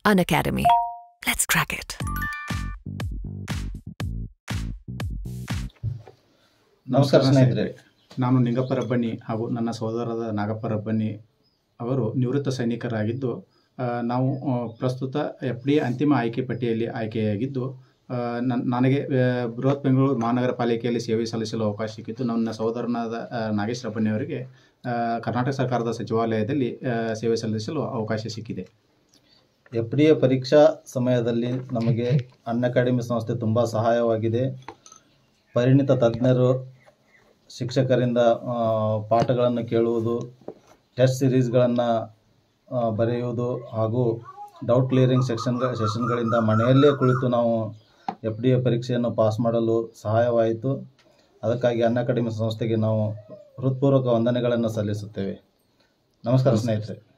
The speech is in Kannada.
An Academy. Let's crack it. ನಮಸ್ಕಾರ ಸ್ನೇಹಿತರೆ ನಾನು ನಿಂಗಪ್ಪ ರಬ್ಬಣ್ಣಿ ಹಾಗೂ ನನ್ನ ಸಹೋದರದ ನಾಗಪ್ಪ ರಬ್ಬಣ್ಣಿ ಅವರು ನಿವೃತ್ತ ಸೈನಿಕರಾಗಿದ್ದು ಆ, ನಾವು ಆ, ಪ್ರಸ್ತುತ ಎಫ್ ಡಿ ಅಂತಿಮ ಆಯ್ಕೆ ಪಟ್ಟಿಯಲ್ಲಿ ಆಯ್ಕೆಯಾಗಿದ್ದು ಆ, ನನ್- ನನಗೆ ಆ, ಬೃಹತ್ ಬೆಂಗಳೂರು ಮಹಾನಗರ ಪಾಲಿಕೆಯಲ್ಲಿ ಸೇವೆ ಸಲ್ಲಿಸಲು ಅವಕಾಶ ಸಿಕ್ಕಿದ್ದು ನನ್ನ ಸಹೋದರನಾದ ಆ, ನಾಗೇಶ್ ರಬ್ಬಣ್ಣಿ ಅವರಿಗೆ ಆ, ಕರ್ನಾಟಕ ಸರ್ಕಾರದ ಸಚಿವಾಲಯದಲ್ಲಿ ಆ, ಸೇವೆ ಸಲ್ಲಿಸಲು ಅವಕಾಶ ಸಿಕ್ಕಿದೆ ಎಫ್ ಡಿ ಎ ಪರೀಕ್ಷಾ ಸಮಯದಲ್ಲಿ ನಮಗೆ ಅನ್ ಅಕಾಡೆಮಿ ಸಂಸ್ಥೆ ತುಂಬ ಸಹಾಯವಾಗಿದೆ ಪರಿಣಿತ ತಜ್ಞರು ಶಿಕ್ಷಕರಿಂದ ಆ, ಪಾಠಗಳನ್ನು ಕೇಳುವುದು ಟೆಸ್ಟ್ ಸಿರೀಸ್ಗಳನ್ನು ಬರೆಯುವುದು ಹಾಗೂ ಡೌಟ್ ಕ್ಲಿಯರಿಂಗ್ ಸೆಕ್ಷನ್ಗಳ ಸೆಷನ್ಗಳಿಂದ ಮನೆಯಲ್ಲೇ ಕುಳಿತು ನಾವು ಎಫ್ ಡಿ ಎ ಪರೀಕ್ಷೆಯನ್ನು ಪಾಸ್ ಮಾಡಲು ಸಹಾಯವಾಯಿತು ಅದಕ್ಕಾಗಿ ಅನ್ ಅಕಾಡೆಮಿ ಸಂಸ್ಥೆಗೆ ನಾವು ಹೃತ್ಪೂರ್ವಕ ವಂದನೆಗಳನ್ನು ಸಲ್ಲಿಸುತ್ತೇವೆ ನಮಸ್ಕಾರ ಸ್ನೇಹಿತರೆ